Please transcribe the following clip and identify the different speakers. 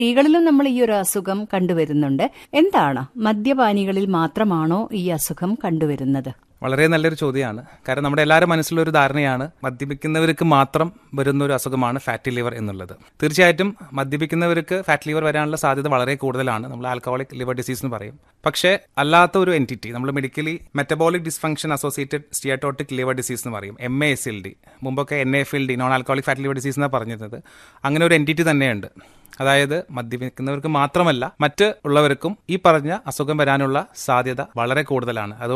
Speaker 1: സ്ത്രീകളിലും നമ്മൾ ഈ ഒരു അസുഖം കണ്ടുവരുന്നുണ്ട് എന്താണ് മദ്യപാനികളിൽ മാത്രമാണോ ഈ അസുഖം കണ്ടുവരുന്നത്
Speaker 2: വളരെ നല്ലൊരു ചോദ്യമാണ് കാരണം നമ്മുടെ എല്ലാവരും മനസ്സിലൊരു ധാരണയാണ് മദ്യപിക്കുന്നവർക്ക് മാത്രം വരുന്ന ഒരു അസുഖമാണ് ഫാറ്റി ലിവർ എന്നുള്ളത് തീർച്ചയായിട്ടും മദ്യപിക്കുന്നവർക്ക് ഫാറ്റ് ലിവർ വരാനുള്ള സാധ്യത വളരെ കൂടുതലാണ് നമ്മൾ ആൽക്കഹോളിക് ലിവർ ഡിസീസ് എന്ന് പറയും പക്ഷേ അല്ലാത്ത ഒരു എൻറ്റിറ്റി നമ്മൾ medically metabolic dysfunction associated steatotic liver disease എന്ന് പറയും M A S L D മുമ്പൊക്കെ N F L D non alcoholic fat liver disease എന്നാണ് പറഞ്ഞിരുന്നത് അങ്ങനെ ഒരു എൻറ്റിറ്റി തന്നെയുണ്ട് അതായത് മദ്യപിക്കുന്നവർക്ക് മാത്രമല്ല മറ്റ് ഉള്ളവർക്കും ഈ പറഞ്ഞ അസുഖം വരാനുള്ള സാധ്യത വളരെ കൂടുതലാണ് അത്